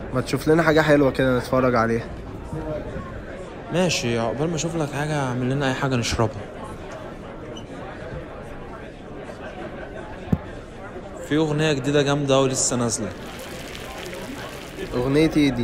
ما تشوف لنا حاجة حلوة كده نتفرج عليها ماشي عقبال ما اشوف لك حاجه اعمل لنا اي حاجه نشربها في اغنيه جديده جامده أوي لسه نازله أغنيتي إيه دي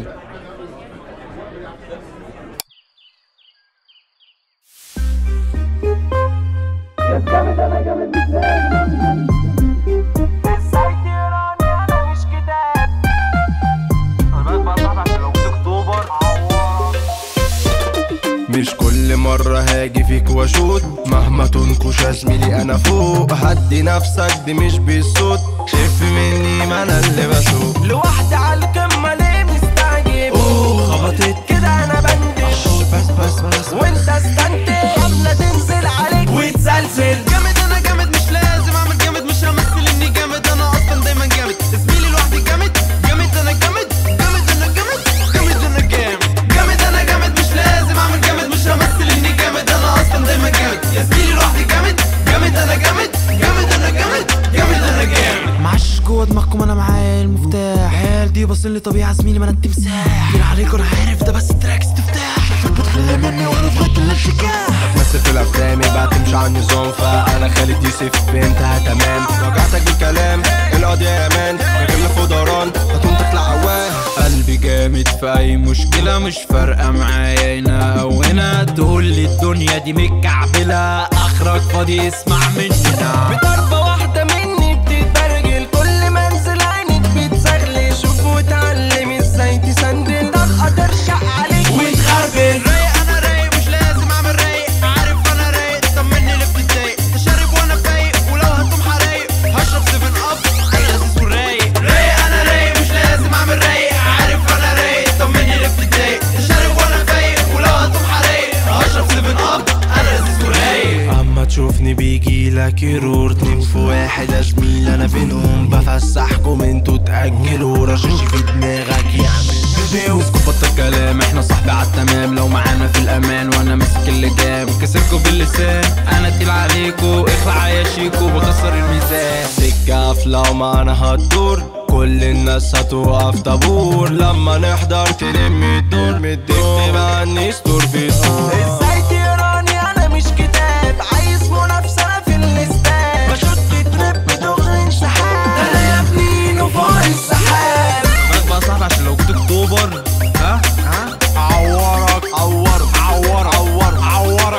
مش كل مرة هاجي فيك واشوت مهما تنكش يا زميلي انا فوق هدي نفسك دي مش بالصوت شف مني ما انا اللي بسوق لوحدي على القمة ليه مستعجب خبطت كده انا بندش بس بس بس وانت استنتج قبل تنزل عليك وتسلسل جامد انا جامد مش لازم اعمل جامد مش همثل اني جامد انا اصلا دايما جامد زميلي لوحدي جامد جامد انا جامد جامد انا جامد جامد انا جامد جامد انا جامد مش لازم اعمل جامد مش همثل اني جامد انا اصلا دايما جامد يا زميلي لوحدي جامد جامد انا جامد جامد انا جامد جامد انا جامد معش جوه دماغكم انا معايا المفتاح عيال دي باصين لي طبيعة زميلي ما انا التمساح مين عليكم انا عارف ده بس تراكس تفتاح بتخلي مني وانا في غط الانشكاح بتمثل في الافلام يبقى تمشي على النظام فانا خالد يوسف انتهى تمام وجعتك بالكلام القضية يا مان راجل لك ودوران هتقوم تطلع عوام قلبي جامد في اي مشكلة مش فارقة معايا هنا او هنا تقول لي الدنيا دي متكعبلة اخرك فاضي اسمع مننا بضربة واحدة مني بتتبرجل كل ما انزل عينك بتزغلل شوف واتعلم ازاي تسندل طلقة ترشق عليك وتخربل رايق انا رايق مش لازم اعمل رايق عارف انا رايق طمني اللي بتتضايق تشارب وانا فايق ولو هتقوم حرايق هشرب سيفن اب انا لذيذ والرايق رايق انا رايق مش لازم اعمل رايق عارف انا رايق طمني اللي بتتضايق تشارب وانا فايق ولو هتقوم حرايق هشرب سيفن اب انا لذيذ والرايق اما تشوفني بيجي لك يرور اتنين في واحد يا زميل انا بينهم بفسحكم انتوا تاجلوا رشاشي في دماغك يعمل فيديو اسكت بطل كلام احنا صاحبي عالتمام لو معانا في الامان وانا ماسك اللجام كسبكوا باللسان انا تقيل عليكوا اخلع يا شيكو بكسر الميزان سكة قافلة ومعانا هتدور كل الناس هتقف طابور لما نحضر تلم الدور تكتب عني ستور في الدور ازاي تقراني انا مش كتاب عايز منافسة أنا في الاستاد بشد ترب دغري انسحاب انا يا ابني نفار السحاب بالك بقى صاحبي عشان لو جيت اكتوبر ها ها اعورك عورك اعورك عورك اعورك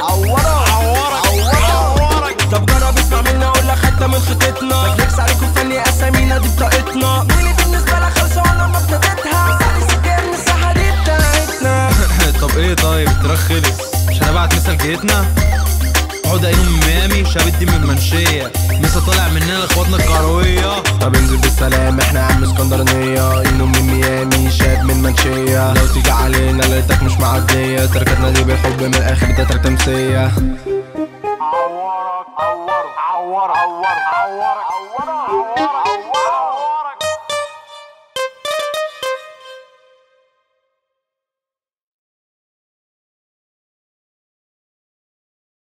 عورك اعورك طب جرب اسمع مني اقول لك حته من خطتنا بفليكس عليكم فني اسامينا دي بطاقتنا ميلي بالنسبه لك خلصه ولا ما ابتديتها سالي سكر المساحه دي بتاعتنا طب ايه طيب التراك خلص مش هنبعت مثل جيتنا عقدة قايلهم من ميامي شاب دي من منشية لسه طالع مننا لاخواتنا الكروية طب انزل بالسلام احنا عم اسكندرانية انه من ميامي شاب من منشية لو تيجي علينا لقيتك مش معدية تركتنا دي بالحب من الاخر ده ترك تمسية عورك عورك عورك عورك عورك